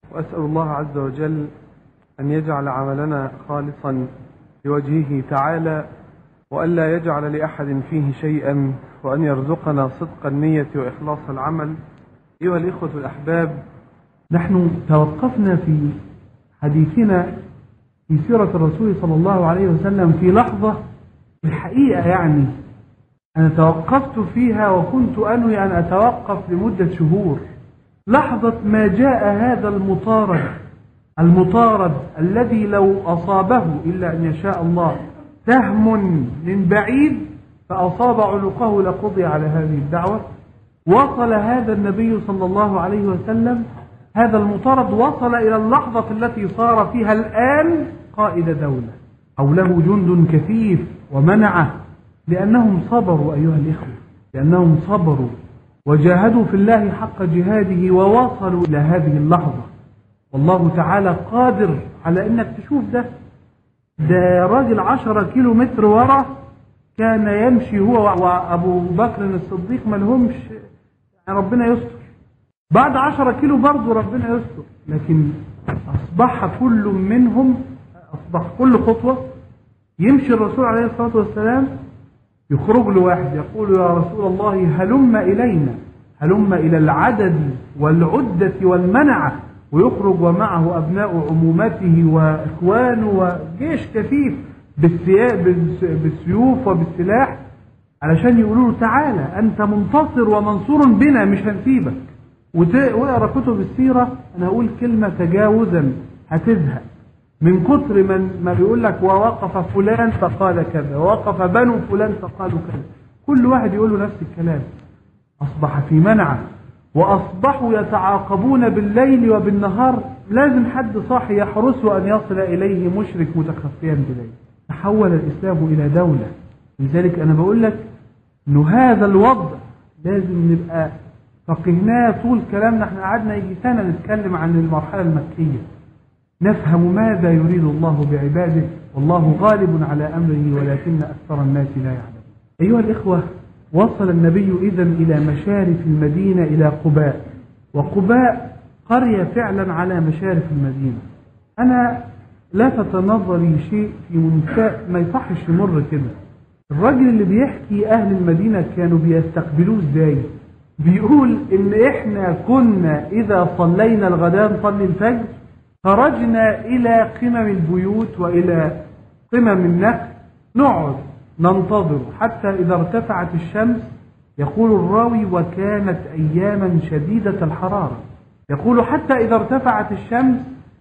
وأسأل الله عز وجل أن يجعل عملنا خالصا لوجهه تعالى وألا يجعل لأحد فيه شيئا وأن يرزقنا صدق النية وإخلاص العمل أيها الإخوة الأحباب نحن توقفنا في حديثنا في سيرة الرسول صلى الله عليه وسلم في لحظة الحقيقة يعني أنا توقفت فيها وكنت أنوي أن أتوقف لمدة شهور لحظة ما جاء هذا المطارد المطارد الذي لو أصابه إلا أن يشاء الله سهم من بعيد فأصاب عنقه لقضي على هذه الدعوة وصل هذا النبي صلى الله عليه وسلم هذا المطارد وصل إلى اللحظة التي صار فيها الآن قائد دولة حوله جند كثيف ومنعه لأنهم صبروا أيها الإخوة لأنهم صبروا وجاهدوا في الله حق جهاده ووصلوا إلى هذه اللحظة والله تعالى قادر على أنك تشوف ده ده راجل عشرة كيلو متر ورا كان يمشي هو وأبو بكر الصديق ما لهمش ربنا يستر بعد عشرة كيلو برضه ربنا يستر لكن أصبح كل منهم أصبح كل خطوة يمشي الرسول عليه الصلاة والسلام يخرج له واحد يقول يا رسول الله هلم إلينا هلم إلى العدد والعدة والمنعة ويخرج ومعه أبناء عمومته وإخوانه وجيش كثيف بالسيوف وبالسلاح علشان يقولوا له تعالى أنت منتصر ومنصور بنا مش هنسيبك واقرا كتب السيرة أنا أقول كلمة تجاوزا هتزهق من كتر من ما بيقول لك ووقف فلان فقال كذا ووقف بنو فلان فقالوا كذا كل واحد يقول له نفس الكلام أصبح في منعه وأصبحوا يتعاقبون بالليل وبالنهار لازم حد صاحي يحرسه أن يصل إليه مشرك متخفيا بليل تحول الإسلام إلى دولة لذلك أنا بقول لك أنه هذا الوضع لازم نبقى فقهناه طول كلامنا احنا قعدنا يجي سنة نتكلم عن المرحلة المكية نفهم ماذا يريد الله بعباده والله غالب على أمره ولكن أكثر الناس لا يعلمون أيها الإخوة وصل النبي إذا إلى مشارف المدينة إلى قباء وقباء قرية فعلا على مشارف المدينة أنا لفت نظري شيء في منتهى ما يصحش يمر كده الراجل اللي بيحكي أهل المدينة كانوا بيستقبلوه إزاي بيقول إن إحنا كنا إذا صلينا الغداء نصلي الفجر خرجنا إلى قمم البيوت وإلى قمم النخل نقعد ننتظر حتى إذا ارتفعت الشمس يقول الراوي وكانت أياما شديدة الحرارة يقول حتى إذا ارتفعت الشمس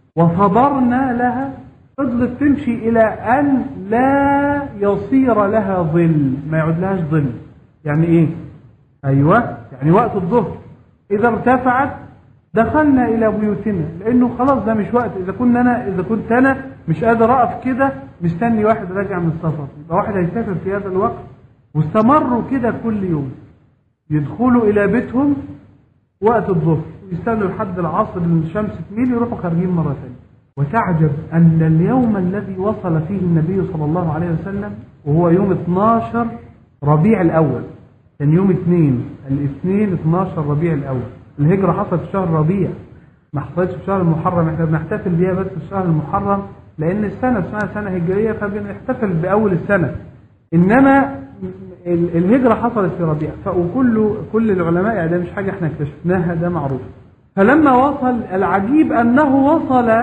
وصبرنا لها فضلت تمشي إلى أن لا يصير لها ظل ما يعود لهاش ظل يعني إيه أيوة يعني وقت الظهر إذا ارتفعت دخلنا إلى بيوتنا لأنه خلاص ده مش وقت إذا كنا أنا إذا كنت أنا مش قادر أقف كده مستني واحد راجع من السفر يبقى واحد هيسافر في هذا الوقت واستمروا كده كل يوم يدخلوا إلى بيتهم وقت الظهر ويستنوا لحد العصر الشمس تميل يروحوا خارجين مرة ثانية وتعجب أن اليوم الذي وصل فيه النبي صلى الله عليه وسلم وهو يوم 12 ربيع الأول كان يوم اثنين الاثنين 12 ربيع الأول الهجرة حصلت في شهر ربيع ما حصلتش في شهر المحرم احنا بنحتفل بيها بس في شهر المحرم لأن السنة اسمها سنة هجرية فبنحتفل بأول السنة إنما الهجرة حصلت في ربيع وكل كل العلماء يعني ده مش حاجة احنا اكتشفناها ده معروف فلما وصل العجيب أنه وصل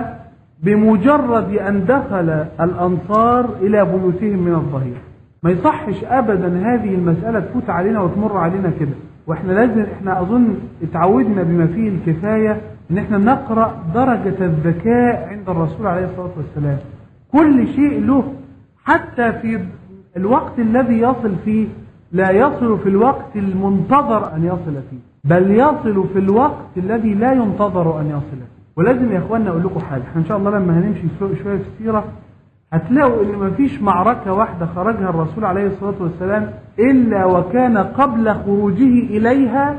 بمجرد أن دخل الأنصار إلى بيوتهم من الظهير ما يصحش أبدا هذه المسألة تفوت علينا وتمر علينا كده واحنا لازم احنا اظن اتعودنا بما فيه الكفاية ان احنا نقرأ درجة الذكاء عند الرسول عليه الصلاة والسلام كل شيء له حتى في الوقت الذي يصل فيه لا يصل في الوقت المنتظر أن يصل فيه بل يصل في الوقت الذي لا ينتظر أن يصل فيه ولازم يا أخواننا أقول لكم حاجة احنا إن شاء الله لما هنمشي شوية في السيرة هتلاقوا ان مفيش معركة واحدة خرجها الرسول عليه الصلاة والسلام الا وكان قبل خروجه اليها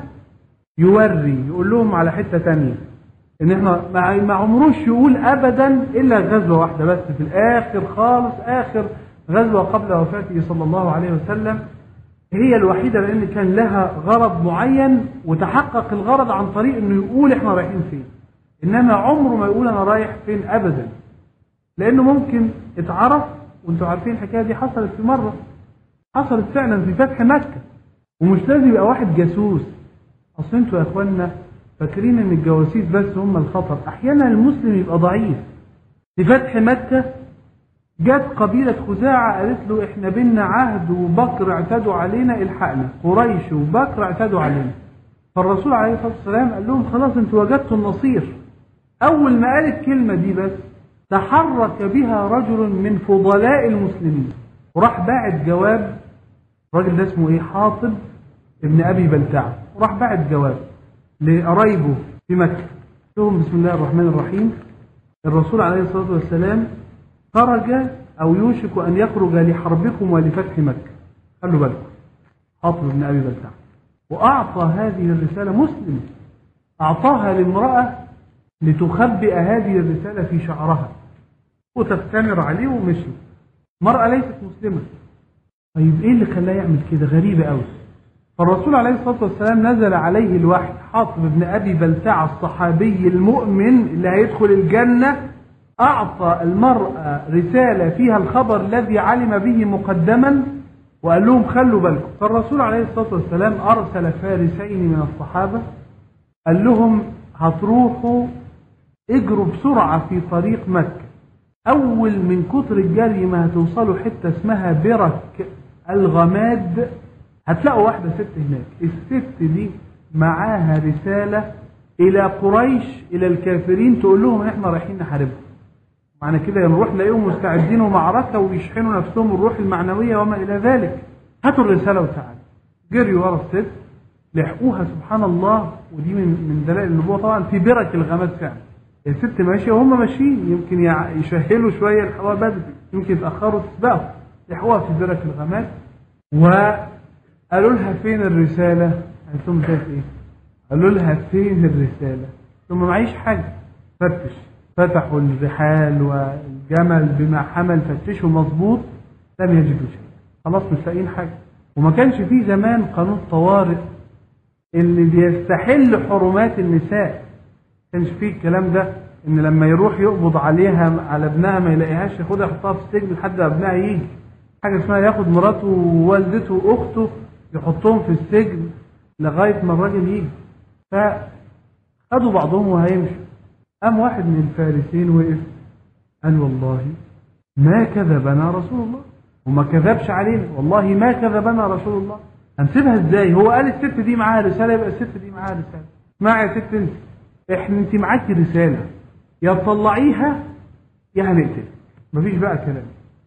يوري يقول لهم على حتة تانية ان احنا ما عمروش يقول ابدا الا غزوة واحدة بس في الاخر خالص اخر غزوة قبل وفاته صلى الله عليه وسلم هي الوحيدة لان كان لها غرض معين وتحقق الغرض عن طريق انه يقول احنا رايحين فين إنما عمره ما يقول أنا رايح فين أبدا لأنه ممكن اتعرف وانتوا عارفين الحكاية دي حصلت في مرة حصلت فعلا في فتح مكة ومش لازم يبقى واحد جاسوس أصل انتوا يا إخوانا فاكرين إن الجواسيس بس هم الخطر أحيانا المسلم يبقى ضعيف في فتح مكة جت قبيلة خزاعة قالت له احنا بينا عهد وبكر اعتدوا علينا الحقنا قريش وبكر اعتدوا علينا فالرسول عليه الصلاة والسلام قال لهم خلاص انتوا وجدتوا النصير أول ما قال الكلمة دي بس تحرك بها رجل من فضلاء المسلمين وراح باعت جواب الراجل ده اسمه ايه حاطب ابن ابي بلتعه وراح باعت جواب لقرايبه في مكه لهم بسم الله الرحمن الرحيم الرسول عليه الصلاه والسلام خرج او يوشك ان يخرج لحربكم ولفتح مكه خلوا بالكم حاطب ابن ابي بلتعه واعطى هذه الرساله مسلم اعطاها لامراه لتخبئ هذه الرساله في شعرها وتستمر عليه ومشي مرأة ليست مسلمة طيب ايه اللي خلاه يعمل كده غريبة قوي فالرسول عليه الصلاة والسلام نزل عليه الوحي حاطب بن أبي بلتع الصحابي المؤمن اللي هيدخل الجنة أعطى المرأة رسالة فيها الخبر الذي علم به مقدما وقال لهم خلوا بالكم فالرسول عليه الصلاة والسلام أرسل فارسين من الصحابة قال لهم هتروحوا اجروا بسرعة في طريق مكة أول من كتر الجري ما هتوصلوا حتة اسمها برك الغماد هتلاقوا واحدة ست هناك الست دي معاها رسالة إلى قريش إلى الكافرين تقول لهم إن إحنا رايحين نحاربهم معنى كده نروح نلاقيهم مستعدين ومعركة ويشحنوا نفسهم الروح المعنوية وما إلى ذلك هاتوا الرسالة وتعالوا جريوا ورا الست لحقوها سبحان الله ودي من من دلائل النبوة طبعا في برك الغماد فعلا الست ماشية وهم ماشيين يمكن يع- يشهلوا شوية الحواء بدري يمكن يتأخروا تسبقوا يحقوها في برك الغماد وقالوا لها فين الرسالة؟ قالت لهم شايف ايه؟ قالوا لها فين الرسالة؟ ثم معيش حاجة فتش فتحوا الرحال والجمل بما حمل فتشوا مظبوط لم يجدوا شيء خلاص مش لاقيين حاجة وما كانش فيه زمان قانون طوارئ اللي بيستحل حرمات النساء كانش فيه الكلام ده ان لما يروح يقبض عليها على ابنها ما يلاقيهاش ياخدها يحطها في السجن لحد ما ابنها يجي حاجه اسمها ياخد مراته ووالدته واخته يحطهم في السجن لغايه ما الراجل يجي فخدوا بعضهم وهيمشوا قام واحد من الفارسين وقف قال والله ما كذبنا رسول الله وما كذبش علينا والله ما كذبنا رسول الله هنسيبها ازاي هو قال الست دي معاها رساله يبقى الست دي معاها رساله اسمعي يا ست انت احنا انت معاكي رساله يا تطلعيها يا هنقتلك مفيش بقى كلام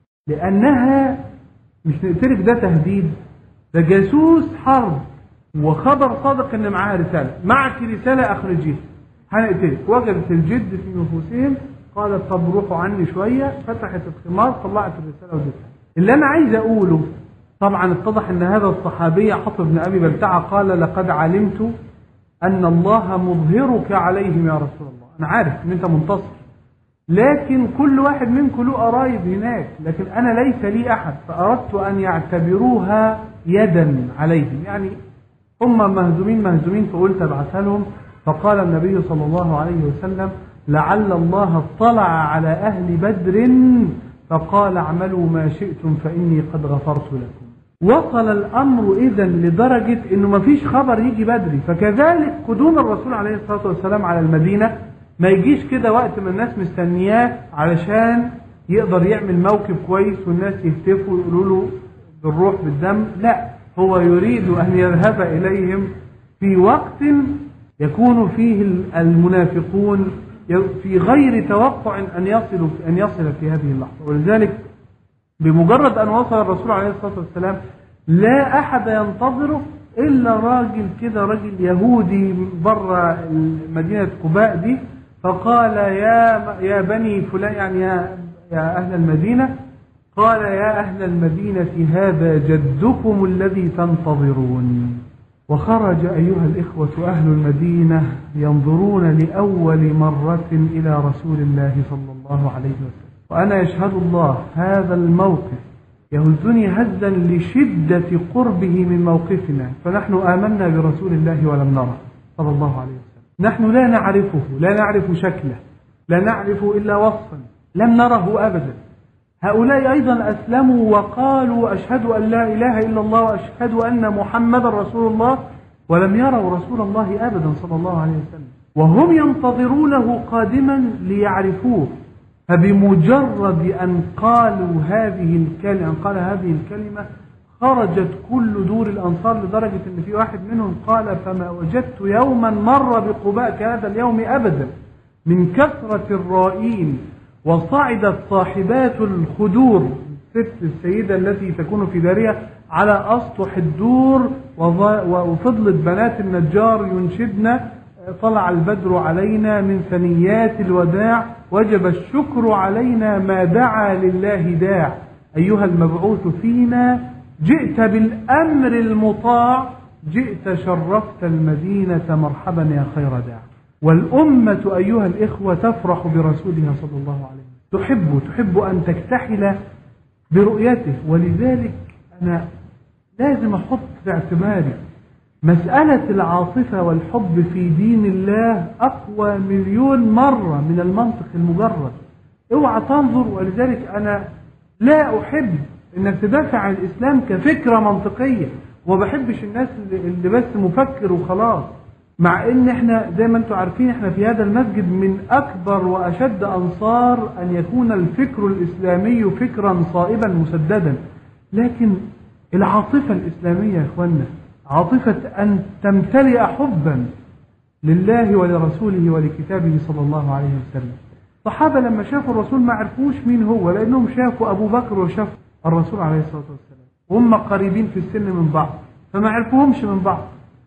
لانها مش نقتلك ده تهديد ده جاسوس حرب وخبر صادق ان معاها رساله معك رساله اخرجيها هنقتلك وجدت الجد في نفوسهم قالت طب روحوا عني شويه فتحت الخمار طلعت الرساله ودتها اللي انا عايز اقوله طبعا اتضح ان هذا الصحابي حفص بن ابي بلتعه قال لقد علمت ان الله مظهرك عليهم يا رسول الله انا عارف ان انت منتصر لكن كل واحد منكم له قرايب هناك لكن انا ليس لي احد فاردت ان يعتبروها يدا عليهم يعني هم مهزومين مهزومين فقلت ابعثها لهم فقال النبي صلى الله عليه وسلم لعل الله اطلع على اهل بدر فقال اعملوا ما شئتم فاني قد غفرت لكم وصل الامر اذا لدرجه انه ما فيش خبر يجي بدري فكذلك قدوم الرسول عليه الصلاه والسلام على المدينه ما يجيش كده وقت ما الناس مستنياه علشان يقدر يعمل موكب كويس والناس يهتفوا ويقولوا له بالروح بالدم لا هو يريد ان يذهب اليهم في وقت يكون فيه المنافقون في غير توقع ان يصلوا ان يصل في هذه اللحظه ولذلك بمجرد ان وصل الرسول عليه الصلاه والسلام لا احد ينتظره الا راجل كده راجل يهودي بره مدينه قباء دي فقال يا يا بني فلان يعني يا يا اهل المدينه قال يا اهل المدينه هذا جدكم الذي تنتظرون وخرج ايها الاخوه اهل المدينه ينظرون لاول مره الى رسول الله صلى الله عليه وسلم وأنا يشهد الله هذا الموقف يهزني هزا لشدة قربه من موقفنا فنحن آمنا برسول الله ولم نره صلى الله عليه وسلم نحن لا نعرفه لا نعرف شكله لا نعرف إلا وصفا لم نره أبدا هؤلاء أيضا أسلموا وقالوا أشهد أن لا إله إلا الله وأشهد أن محمد رسول الله ولم يروا رسول الله أبدا صلى الله عليه وسلم وهم ينتظرونه قادما ليعرفوه فبمجرد أن قالوا هذه الكلمة أن قال هذه الكلمة خرجت كل دور الأنصار لدرجة أن في واحد منهم قال فما وجدت يوما مر بقباء كهذا اليوم أبدا من كثرة الرائين وصعدت صاحبات الخدور الست السيدة التي تكون في دارها على أسطح الدور وظ- وفضلت بنات النجار ينشدن طلع البدر علينا من ثنيات الوداع وجب الشكر علينا ما دعا لله داع أيها المبعوث فينا جئت بالأمر المطاع جئت شرفت المدينة مرحبا يا خير داع والأمة أيها الإخوة تفرح برسولها صلى الله عليه وسلم تحب تحب أن تكتحل برؤيته ولذلك أنا لازم أحط في اعتباري مسألة العاطفة والحب في دين الله أقوى مليون مرة من المنطق المجرد اوعى تنظر ولذلك أنا لا أحب أنك تدافع عن الإسلام كفكرة منطقية وما بحبش الناس اللي اللي بس مفكر وخلاص مع ان احنا زي ما انتم عارفين احنا في هذا المسجد من اكبر واشد انصار ان يكون الفكر الاسلامي فكرا صائبا مسددا لكن العاطفة الاسلامية يا اخوانا عاطفة ان تمتلئ حبا لله ولرسوله ولكتابه صلى الله عليه وسلم الصحابة لما شافوا الرسول ما عرفوش مين هو لأنهم شافوا أبو بكر وشافوا الرسول عليه الصلاة والسلام وهم قريبين في السن من بعض فما عرفوهمش من بعض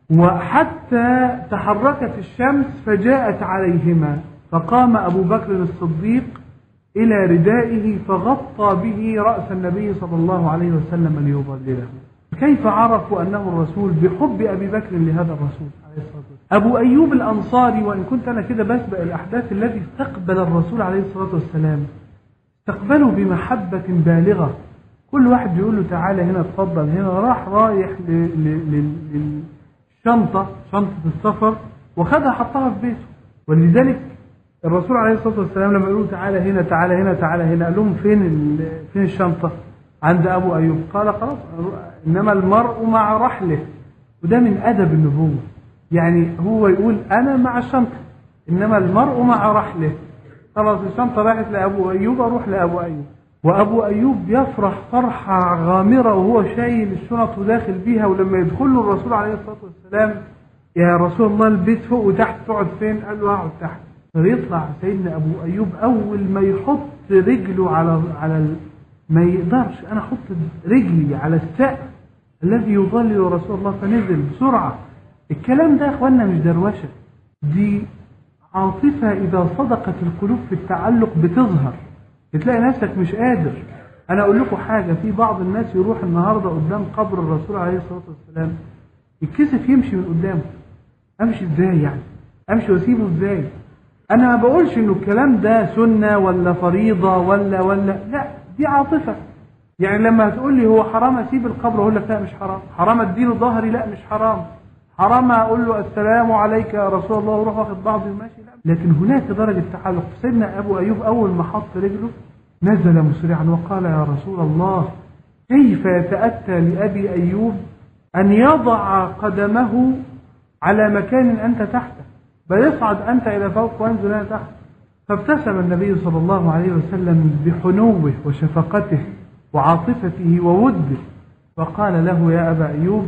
وحتى تحركت الشمس فجاءت عليهما فقام أبو بكر الصديق إلى ردائه فغطى به رأس النبي صلى الله عليه وسلم ليظلله كيف عرفوا أنه الرسول بحب أبي بكر لهذا الرسول عليه الصلاة والسلام أبو أيوب الأنصاري وإن كنت أنا كده بسبق الأحداث التي استقبل الرسول عليه الصلاة والسلام استقبله بمحبة بالغة كل واحد بيقول له تعالى هنا اتفضل هنا راح رايح ل- ل- ل- للشنطة شنطة السفر وخدها حطها في بيته ولذلك الرسول عليه الصلاة والسلام لما يقولوا تعالى هنا تعالى هنا تعالى هنا قال لهم فين ال- فين الشنطة عند أبو أيوب قال خلاص إنما المرء مع رحله وده من أدب النبوة يعني هو يقول أنا مع الشنطة إنما المرء مع رحله خلاص الشنطة راحت لأبو أيوب أروح لأبو أيوب وأبو أيوب يفرح فرحة غامرة وهو شايل الشنط وداخل بيها ولما يدخل له الرسول عليه الصلاة والسلام يا رسول الله البيت فوق وتحت تقعد فين؟ قال له أقعد تحت فيطلع سيدنا أبو أيوب أول ما يحط رجله على على ال- ما يقدرش أنا أحط رجلي على السقف الذي يظلل رسول الله فنزل بسرعة الكلام ده يا إخوانا مش دروشة دي عاطفة إذا صدقت القلوب في التعلق بتظهر بتلاقي نفسك مش قادر أنا أقول لكم حاجة في بعض الناس يروح النهاردة قدام قبر الرسول عليه الصلاة والسلام يتكسف يمشي من قدامه أمشي إزاي يعني أمشي وأسيبه إزاي أنا ما بقولش إنه الكلام ده سنة ولا فريضة ولا ولا لا دي عاطفة يعني لما هتقول لي هو حرام أسيب القبر أقول لك لا مش حرام حرام أديله ظهري لا مش حرام حرام اقول له السلام عليك يا رسول الله وروح واخد بعضي وماشي لا لكن هناك درجه تعلق سيدنا ابو ايوب اول ما حط رجله نزل مسرعا وقال يا رسول الله كيف يتاتى لابي ايوب ان يضع قدمه على مكان انت تحته بل يصعد انت الى فوق وانزل انا تحت فابتسم النبي صلى الله عليه وسلم بحنوه وشفقته وعاطفته ووده فقال له يا ابا ايوب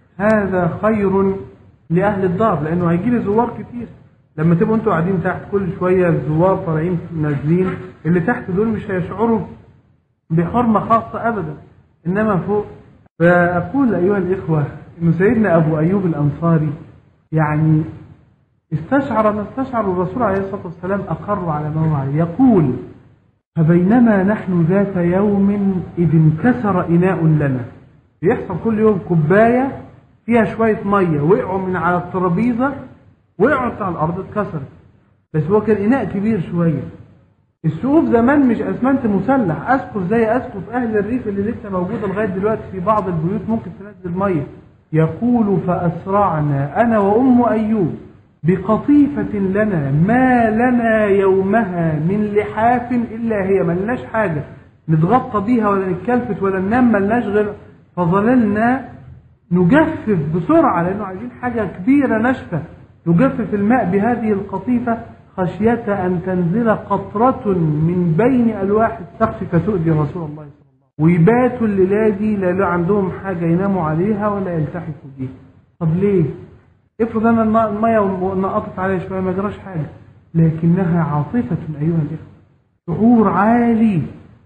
هذا خير لأهل الدار لأنه هيجي لي زوار كتير لما تبقوا انتوا قاعدين تحت كل شوية الزوار طالعين نازلين اللي تحت دول مش هيشعروا بحرمة خاصة أبدا إنما فوق فأقول أيها الإخوة إن سيدنا أبو أيوب الأنصاري يعني استشعر ما استشعر الرسول عليه الصلاة والسلام أقر على ما هو عليه يقول فبينما نحن ذات يوم إذ انكسر إناء لنا بيحصل كل يوم كوباية فيها شوية مية وقعوا من على الترابيزة وقعوا على الأرض اتكسرت بس هو كان إناء كبير شوية السقوف زمان مش أسمنت مسلح أسقف زي أسقف أهل الريف اللي لسه موجودة لغاية دلوقتي في بعض البيوت ممكن تنزل مية يقول فأسرعنا أنا وأم أيوب بقطيفة لنا ما لنا يومها من لحاف إلا هي ملناش حاجة نتغطى بيها ولا نتكلفت ولا ننام ملناش غير فظللنا نجفف بسرعة لأنه عايزين حاجة كبيرة ناشفة نجفف الماء بهذه القطيفة خشية أن تنزل قطرة من بين ألواح السقف فتؤذي رسول الله صلى الله عليه وسلم ويباتوا الليلة دي لا لا عندهم حاجة يناموا عليها ولا يلتحفوا بيها طب ليه؟ افرض أنا الم- المية نقطت عليها شوية ما جراش حاجة لكنها عاطفة أيها الإخوة شعور عالي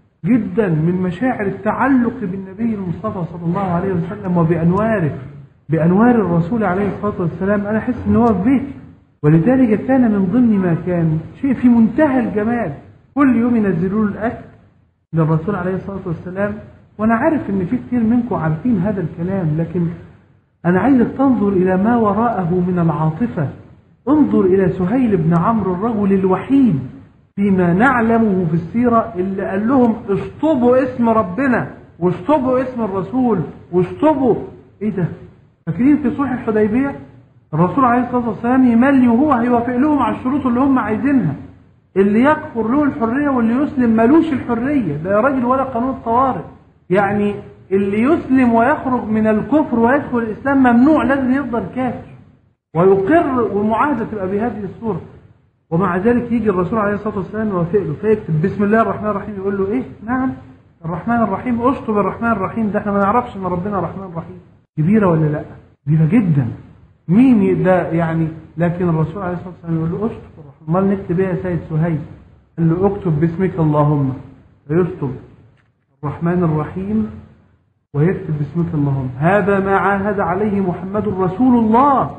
جدا من مشاعر التعلق بالنبي المصطفى صلى الله عليه وسلم وبأنواره بأنوار الرسول عليه الصلاة والسلام أنا أحس إن هو في بيتي ولذلك كان من ضمن ما كان شيء في منتهى الجمال كل يوم ينزلوا له الأكل للرسول عليه الصلاة والسلام وأنا عارف إن في كتير منكم عارفين هذا الكلام لكن أنا عايزك تنظر إلى ما وراءه من العاطفة انظر إلى سهيل بن عمرو الرجل الوحيد فيما نعلمه في السيرة اللي قال لهم اشطبوا اسم ربنا واشطبوا اسم الرسول واشطبوا ايه ده فاكرين في صلح الحديبية الرسول عليه الصلاة والسلام يملي وهو هيوافق لهم على الشروط اللي هم عايزينها اللي يكفر له الحرية واللي يسلم ملوش الحرية ده يا راجل ولا قانون الطوارئ يعني اللي يسلم ويخرج من الكفر ويدخل الإسلام ممنوع لازم يفضل كافر ويقر والمعاهدة تبقى بهذه الصورة ومع ذلك يجي الرسول عليه الصلاة والسلام يوافق له فيكتب بسم الله الرحمن الرحيم يقول له ايه نعم الرحمن الرحيم اشطب الرحمن الرحيم ده احنا ما نعرفش ان ربنا الرحمن الرحيم كبيرة ولا لا كبيرة جدا مين ده يعني لكن الرسول عليه الصلاة والسلام يقول له اشطب الرحمن امال نكتب ايه يا سيد سهيل قال له اكتب باسمك اللهم فيشطب الرحمن الرحيم ويكتب باسمك اللهم هذا ما عاهد عليه محمد رسول الله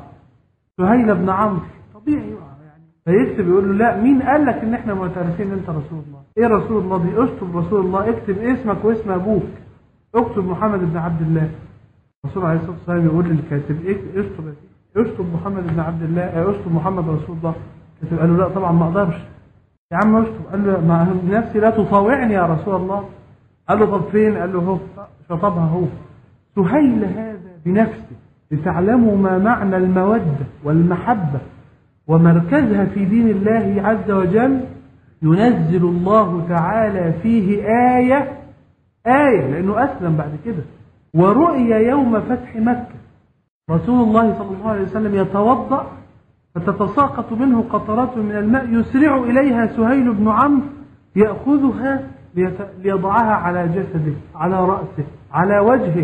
سهيل بن عمرو طبيعي يعني فيكتب يقول له لا مين قال لك ان احنا معترفين ان انت رسول الله ايه رسول الله دي اشطب رسول الله اكتب اسمك واسم ابوك اكتب محمد بن عبد الله الرسول عليه الصلاه والسلام يقول للكاتب اكتب اشطب يا سيدي. اشطب محمد بن عبد الله اه، اشطب محمد رسول الله الكاتب قال له لا طبعا ما اقدرش يا عم اشطب قال له ما نفسي لا تطاوعني يا رسول الله قال له طب فين قال له هو شطبها هو سهيل هذا بنفسه لتعلموا ما معنى المودة والمحبة ومركزها في دين الله عز وجل ينزل الله تعالى فيه آية آية لأنه أسلم بعد كده ورؤي يوم فتح مكة رسول الله صلى الله عليه وسلم يتوضأ فتتساقط منه قطرات من الماء يسرع إليها سهيل بن عمرو يأخذها ليت- ليضعها على جسده على رأسه على وجهه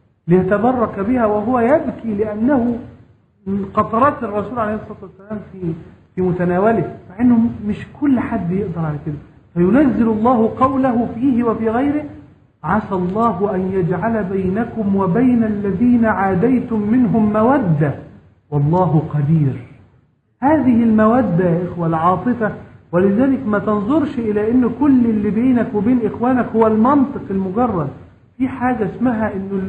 ليتبرك بها وهو يبكي لأنه من قطرات الرسول عليه الصلاة والسلام في في متناوله مع انه مش كل حد يقدر على كده فينزل الله قوله فيه وفي غيره عسى الله أن يجعل بينكم وبين الذين عاديتم منهم مودة والله قدير هذه المودة يا إخوة العاطفة ولذلك ما تنظرش إلى أن كل اللي بينك وبين إخوانك هو المنطق المجرد في حاجة اسمها أنه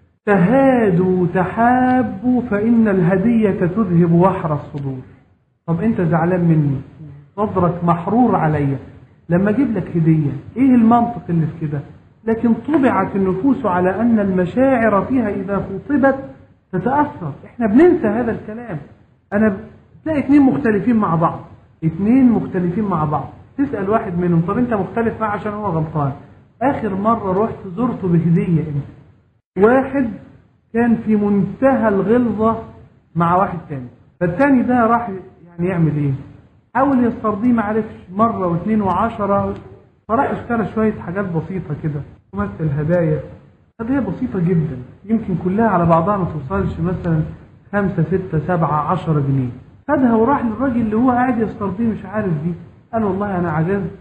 تهادوا تحابوا فإن الهدية تذهب وحر الصدور طب أنت زعلان مني صدرك محرور عليا لما أجيب لك هدية إيه المنطق اللي في كده لكن طبعت النفوس على أن المشاعر فيها إذا خطبت تتأثر إحنا بننسى هذا الكلام أنا تلاقي اتنين مختلفين مع بعض اتنين مختلفين مع بعض تسأل واحد منهم طب انت مختلف معاه عشان هو غلطان اخر مرة رحت زرته بهدية انت واحد كان في منتهى الغلظة مع واحد تاني فالتاني ده راح يعني يعمل ايه حاول يسترضيه ما عرفش مرة واثنين وعشرة فراح اشترى شوية حاجات بسيطة كده تمثل هدايا هدايا بسيطة جدا يمكن كلها على بعضها ما توصلش مثلا خمسة ستة سبعة عشرة جنيه خدها وراح للراجل اللي هو قاعد يسترضيه مش عارف دي قال والله أنا عجزت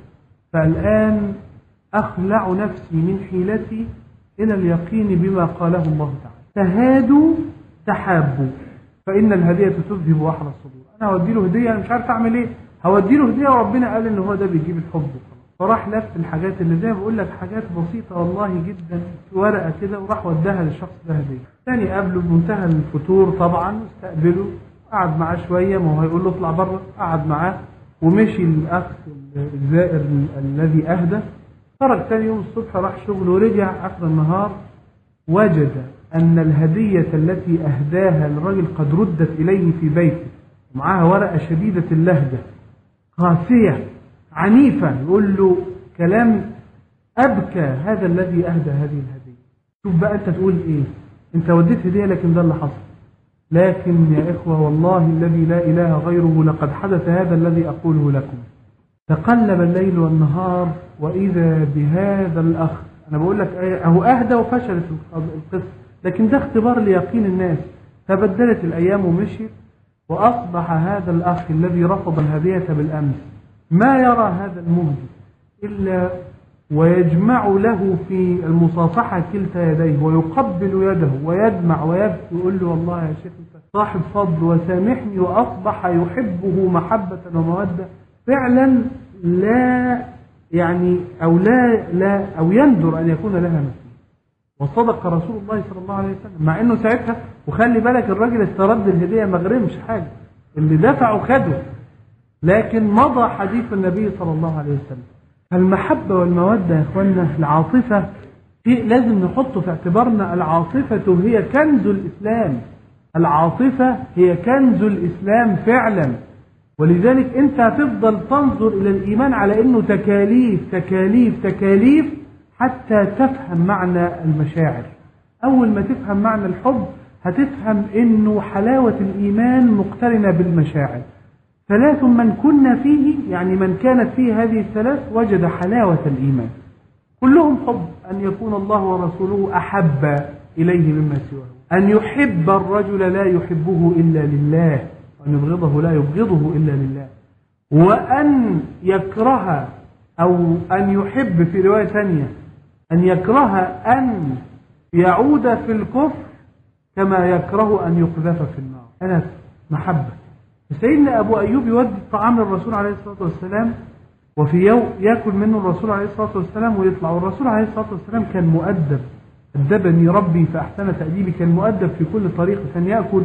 فالآن أخلع نفسي من حيلتي إلى اليقين بما قاله الله تعالى تهادوا تحابوا فإن الهدية تذهب وحر الصدور أنا هودي له هدية أنا مش عارف أعمل إيه هودي له هدية وربنا قال إن هو ده بيجيب الحب وخلاص فراح لف الحاجات اللي زي ما بقول لك حاجات بسيطة والله جدا في ورقة كده وراح وداها للشخص ده هدية تاني قابله بمنتهى الفتور طبعا استقبله قعد معاه شوية ما هو هيقول له اطلع بره قعد معاه ومشي الأخ الزائر الذي أهدى خرج تاني يوم الصبح راح شغله ورجع آخر النهار وجد أن الهدية التي أهداها الرجل قد ردت إليه في بيته ومعاها ورقة شديدة اللهجة قاسية عنيفة يقول له كلام أبكى هذا الذي أهدى هذه الهدية شوف بقى أنت تقول إيه أنت وديت هدية لكن ده اللي حصل لكن يا إخوة والله الذي لا إله غيره لقد حدث هذا الذي أقوله لكم تقلب الليل والنهار وإذا بهذا الأخ أنا بقول لك إيه، أهو أهدى وفشلت القصة لكن ده اختبار ليقين الناس تبدلت الأيام ومشيت وأصبح هذا الأخ الذي رفض الهدية بالأمس ما يرى هذا المهدي إلا ويجمع له في المصافحة كلتا يديه ويقبل يده ويدمع ويبكي ويقول له والله يا شيخ أنت صاحب فضل وسامحني وأصبح يحبه محبة ومودة فعلا لا يعني أو لا لا أو يندر أن يكون لها مثيل وصدق رسول الله صلى الله عليه وسلم مع انه ساعتها وخلي بالك الراجل استرد الهديه ما غرمش حاجه اللي دفعه خده لكن مضى حديث النبي صلى الله عليه وسلم المحبه والموده يا اخوانا العاطفه شيء لازم نحطه في اعتبارنا العاطفه هي كنز الاسلام العاطفه هي كنز الاسلام فعلا ولذلك انت هتفضل تنظر الى الايمان على انه تكاليف تكاليف تكاليف حتى تفهم معنى المشاعر أول ما تفهم معنى الحب هتفهم أنه حلاوة الإيمان مقترنة بالمشاعر ثلاث من كنا فيه يعني من كانت فيه هذه الثلاث وجد حلاوة الإيمان كلهم حب أن يكون الله ورسوله أحب إليه مما سواه أن يحب الرجل لا يحبه إلا لله وأن يبغضه لا يبغضه إلا لله وأن يكره أو أن يحب في رواية ثانية أن يكره أن يعود في الكفر كما يكره أن يقذف في النار أنا محبة سيدنا أبو أيوب يودي الطعام للرسول عليه الصلاة والسلام وفي يوم يأكل منه الرسول عليه الصلاة والسلام ويطلع والرسول عليه الصلاة والسلام كان مؤدب أدبني ربي فأحسن تأديبي كان مؤدب في كل طريقة كان يأكل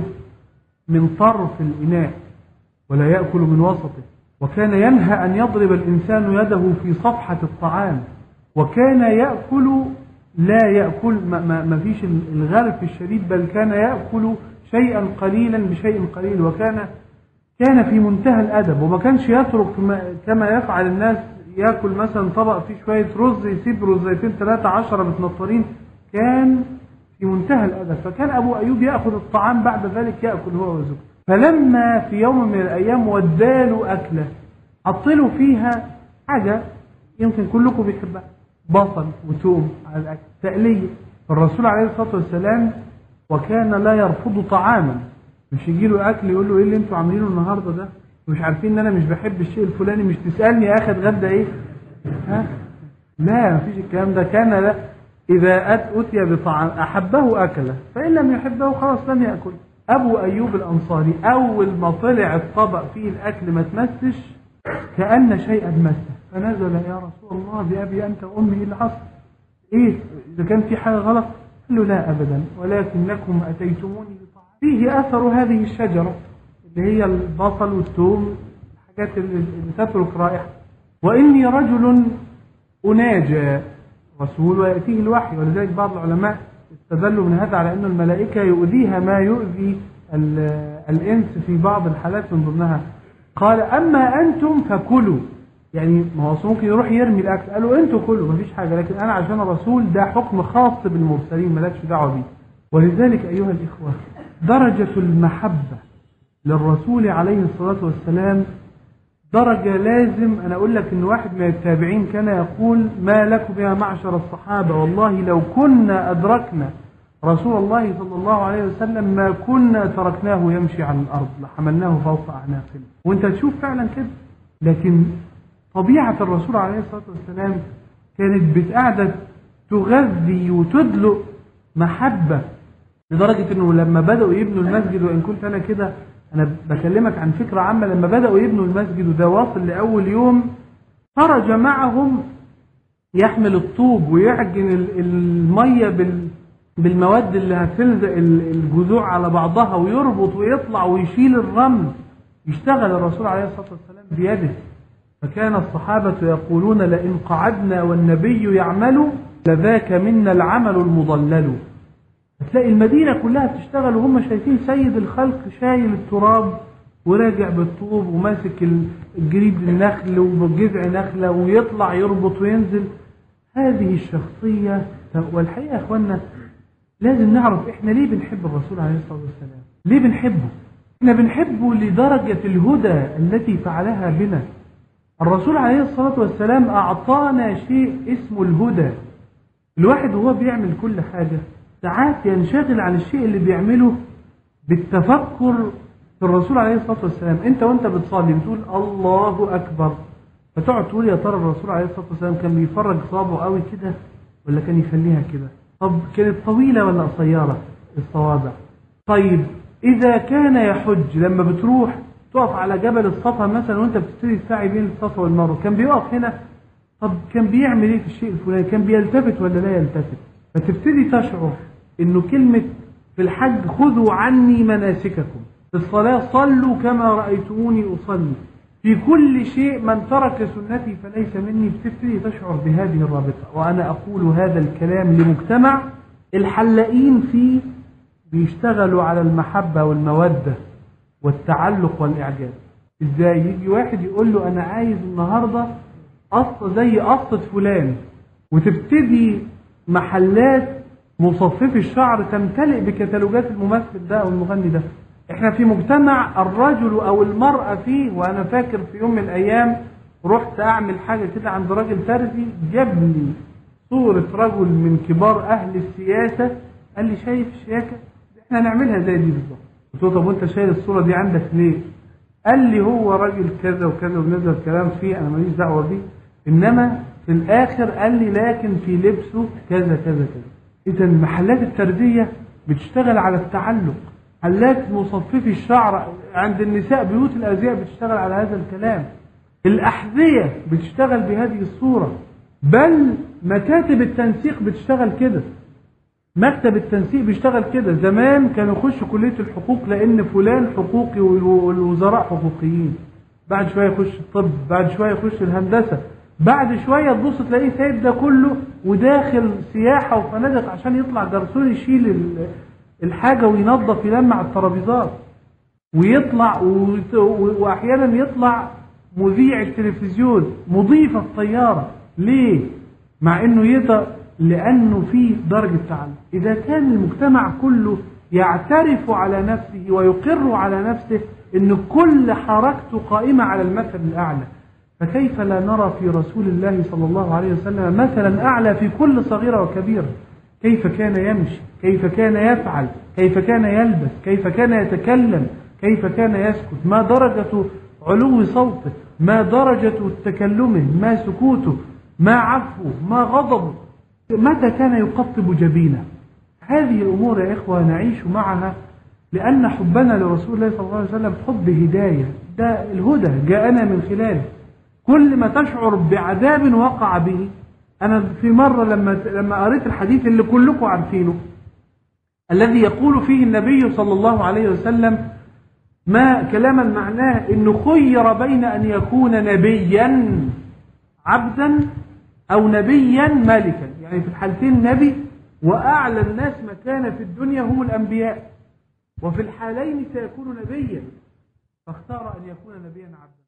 من طرف الإناء ولا يأكل من وسطه وكان ينهى أن يضرب الإنسان يده في صفحة الطعام وكان يأكل لا يأكل ما, ما, ما فيش الغرف الشديد بل كان يأكل شيئا قليلا بشيء قليل وكان كان في منتهى الأدب وما كانش يترك ما كما يفعل الناس يأكل مثلا طبق فيه شوية رز يسيب رزيتين ثلاثة عشرة متنطرين كان في منتهى الأدب فكان أبو أيوب يأخذ الطعام بعد ذلك يأكل هو وزوجته فلما في يوم من الأيام وداله أكلة حطله فيها حاجة يمكن كلكم بيحبها بصل وتوم على الأكل تقلية الرسول عليه الصلاة والسلام وكان لا يرفض طعاما مش يجي له أكل يقول له إيه اللي أنتوا عاملينه النهاردة ده مش عارفين إن أنا مش بحب الشيء الفلاني مش تسألني يا أخي اتغدى إيه ها لا مفيش الكلام ده كان لا إذا أت أتي بطعام أحبه أكله فإن لم يحبه خلاص لم يأكل أبو أيوب الأنصاري أول ما طلع الطبق فيه الأكل ما تمسش كأن شيئا مسه فنزل يا رسول الله بأبي أنت وأمي إيه اللي حصل إيه إذا كان في حاجة غلط قال له لا أبدا ولكنكم أتيتموني بطعام فيه أثر هذه الشجرة اللي هي البصل والثوم الحاجات اللي تترك رائحة وإني رجل أناجى رسول ويأتيه الوحي ولذلك بعض العلماء استدلوا من هذا على أن الملائكة يؤذيها ما يؤذي الإنس في بعض الحالات من ضمنها قال أما أنتم فكلوا يعني ما هو ممكن يروح يرمي الاكل قالوا انتوا كلوا مفيش حاجه لكن انا عشان الرسول ده حكم خاص بالمرسلين مالكش دعوه بيه ولذلك ايها الاخوه درجه المحبه للرسول عليه الصلاه والسلام درجه لازم انا اقول لك ان واحد من التابعين كان يقول ما لكم يا معشر الصحابه والله لو كنا ادركنا رسول الله صلى الله عليه وسلم ما كنا تركناه يمشي على الارض لحملناه فوق اعناقنا وانت تشوف فعلا كده لكن طبيعة الرسول عليه الصلاة والسلام كانت بتقعد تغذي وتدلق محبة لدرجة انه لما بدأوا يبنوا المسجد وان كنت انا كده انا بكلمك عن فكرة عامة لما بدأوا يبنوا المسجد وده واصل لأول يوم خرج معهم يحمل الطوب ويعجن المية بال بالمواد اللي هتلزق الجذوع على بعضها ويربط ويطلع ويشيل الرمل يشتغل الرسول عليه الصلاة والسلام بيده فكان الصحابة يقولون لئن قعدنا والنبي يعمل لذاك منا العمل المضلل هتلاقي المدينة كلها بتشتغل وهم شايفين سيد الخلق شايل التراب وراجع بالطوب وماسك ال- الجريد النخل وجذع نخلة ويطلع يربط وينزل هذه الشخصية والحقيقة يا اخوانا لازم نعرف احنا ليه بنحب الرسول عليه الصلاة والسلام ليه بنحبه احنا بنحبه لدرجة الهدى التي فعلها بنا الرسول عليه الصلاة والسلام أعطانا شيء اسمه الهدى الواحد وهو بيعمل كل حاجة ساعات ينشغل عن الشيء اللي بيعمله بالتفكر في الرسول عليه الصلاة والسلام انت وانت بتصلي بتقول الله أكبر فتقعد تقول يا ترى الرسول عليه الصلاة والسلام كان بيفرج صابه قوي كده ولا كان يخليها كده طب كانت طويلة ولا قصيرة الصوابع طيب إذا كان يحج لما بتروح تقف على جبل الصفا مثلا وانت بتبتدي السعي بين الصفا والمروة كان بيقف هنا طب كان بيعمل ايه في الشيء الفلاني كان بيلتفت ولا لا يلتفت فتبتدي تشعر انه كلمة في الحج خذوا عني مناسككم في الصلاة صلوا كما رأيتموني أصلي في كل شيء من ترك سنتي فليس مني بتبتدي تشعر بهذه الرابطة وأنا أقول هذا الكلام لمجتمع الحلاقين فيه بيشتغلوا على المحبة والمودة والتعلق والإعجاب إزاي يجي واحد يقول له أنا عايز النهاردة قصة زي قصة فلان وتبتدي محلات مصففي الشعر تمتلئ بكتالوجات الممثل ده أو المغني ده احنا في مجتمع الرجل او المرأة فيه وانا فاكر في يوم من الايام رحت اعمل حاجة كده عند راجل ترزي جاب لي صورة رجل من كبار اهل السياسة قال لي شايف الشياكة احنا نعملها زي دي بالظبط قلت له طب وانت شايل الصورة دي عندك ليه قال لي هو راجل كذا وكذا ونزل الكلام فيه انا ماليش دعوة بيه انما في الاخر قال لي لكن في لبسه كذا كذا كذا اذا محلات التربية بتشتغل على التعلق محلات مصففي الشعر عند النساء بيوت الازياء بتشتغل على هذا الكلام الاحذية بتشتغل بهذه الصورة بل مكاتب التنسيق بتشتغل كده مكتب التنسيق بيشتغل كده زمان كانوا يخشوا كلية الحقوق لأن فلان حقوقي والوزراء حقوقيين بعد شوية يخش الطب بعد شوية يخش الهندسة بعد شوية تبص تلاقيه سايب ده كله وداخل سياحة وفنادق عشان يطلع جرسون يشيل ال- الحاجة وينظف يلمع الترابيزات ويطلع و- و- وأحيانا يطلع مذيع التلفزيون مضيف الطيارة ليه؟ مع انه يقدر لانه في درجة تعلم اذا كان المجتمع كله يعترف على نفسه ويقر على نفسه ان كل حركته قائمة على المثل الاعلى فكيف لا نرى في رسول الله صلى الله عليه وسلم مثلا اعلى في كل صغيرة وكبيرة كيف كان يمشي كيف كان يفعل كيف كان يلبس كيف كان يتكلم كيف كان يسكت ما درجة علو صوته ما درجة تكلمه ما سكوته ما عفوه ما غضبه متى كان يقطب جبينه هذه الأمور يا إخوة نعيش معها لأن حبنا لرسول الله صلى الله عليه وسلم حب هداية ده الهدى جاءنا من خلاله كل ما تشعر بعذاب وقع به أنا في مرة لما لما قريت الحديث اللي كلكم عارفينه الذي يقول فيه النبي صلى الله عليه وسلم ما كلاما معناه انه خير بين ان يكون نبيا عبدا او نبيا ملكا يعني في الحالتين نبي واعلى الناس مكانه في الدنيا هم الانبياء وفي الحالين سيكون نبيا فاختار ان يكون نبيا عبدا